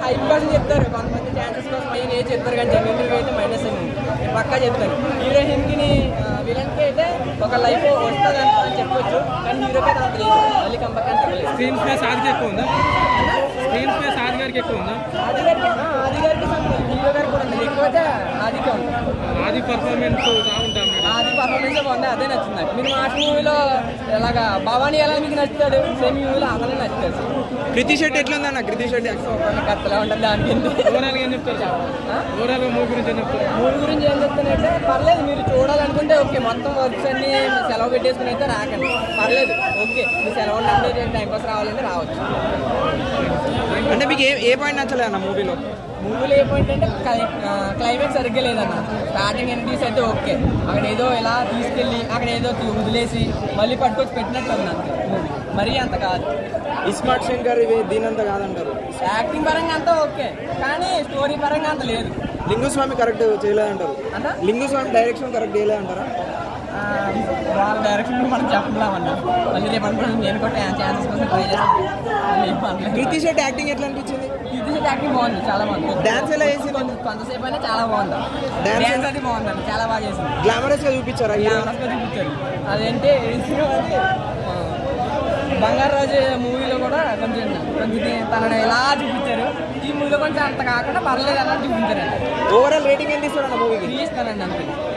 Hype కోసం చెప్తారు కొంతమంది ఛాన్సెస్ కోసం మెయిన్ ఏది చెప్తారు కానీ జెన్యున్ అయితే మైనస్ అని నేను పక్కా చెప్తాను హీరోయిన్కి విలన్కి అయితే ఒక లైఫ్ వస్తుంది అని చెప్పొచ్చు కానీ హీరోకి అయితే అంత లేదు మళ్ళీ కంపక్ అంటే లేదు స్క్రీన్ స్పేస్ ఆది ఎక్కువ ఉందా స్క్రీన్ స్పేస్ ఆది గారికి ఎక్కువ ఉందా ఆది గారికి ఆ, ఆది గారికి సంబంధం హీరో గారికి కూడా ఉంది ఎక్కువ అయితే ఆదికే ఉంది ఆది పర్ఫార్మెన్స్ బాగుంటాం మీరు ఆది పర్ఫార్మెన్స్ బాగుంది అదే నచ్చింది నాకు మీరు మాస్ మూవీలో ఇలాగా భవానీ ఎలా మీకు నచ్చుతాడు సేమ్ మూవీలో అలానే నచ్చుతాడు కృతి శెట్టి ఎట్లుందన్న కృతి శెట్టి సూపర్ కత్తలా ఉంటుంది దానికి ఓవరాల్ ఏం చెప్తారు ఓవరాల్ మూవీ గురించి ఏం చెప్తారు మూవీ గురించి ఏం చెప్తానంటే పర్లేదు మీరు చూడాలనుకుంటే ఓకే మొత్తం వర్క్స్ అన్ని సెలవు పెట్టేసుకుని అయితే రాకండి పర్లేదు ఓకే మీరు సెలవు ఉన్నప్పుడు టైం పాస్ రావాలంటే రావచ్చు అంటే మీకు ఏ ఏ పాయింట్ నచ్చలేదు అన్న మూవీలో మూవీలో ఏ పాయింట్ అంటే క్లైమాక్స్ సరిగ్గా లేదన్న స్టార్టింగ్ ఎంట్రీస్ అయితే ఓకే అక్కడ ఏదో ఇలా తీసుకెళ్ళి అక్కడ ఏదో తీ- వదిలేసి మళ్ళీ పట్టుకొచ్చి పెట్టినట్టు ఉంది అంతే మూవీ మరీ అంత కాదు ఇస్మార్ట్ శంకర్ ఇవి దీనంత కాదంటారు యాక్టింగ్ పరంగా అంతా ఓకే కానీ స్టోరీ పరంగా అంత లేదు లింగుస్వామి కరెక్ట్ చేయలేదంటారు అన్న లింగుస్వామి డైరెక్షన్ కరెక్ట్ చేయలేదంటారా ఆ, వాళ్ళ డైరెక్షన్ మనం చెప్పలేమన్నా మళ్ళీ రేపు అనుకున్నాను నేను కూడా ఛాన్సెస్ కోసం ట్రై చేస్తాను మళ్ళీ ఏం అనలేదు. కృతి శెట్టి యాక్టింగ్ ఎట్లా అనిపించింది కీర్తి శెట్టి యాక్టింగ్ బాగుంది చాలా బాగుంది డాన్స్ ఎలా చేసింది కొంత కొంతసేపు అయినా చాలా బాగుంది Dance డాన్స్ అది బాగుందండి చాలా బాగా చేసింది గ్లామరస్ గా చూపించారా హీరో కెమెరాస్గా చూపించారు అదేంటి ఇది అది, ఆ, బంగారు రాజు మూవీలో కూడా కొంచెం కొంచెం తనని ఇలా చూపించారు ఈ మూవీలో కొంచెం అంత కాకుండా పర్లేదు అలా చూపించారండి ఓవరాల్ రేటింగ్ ఎంత ఇస్తారన్న మూవీకి త్రీ ఇస్తానండి అంతే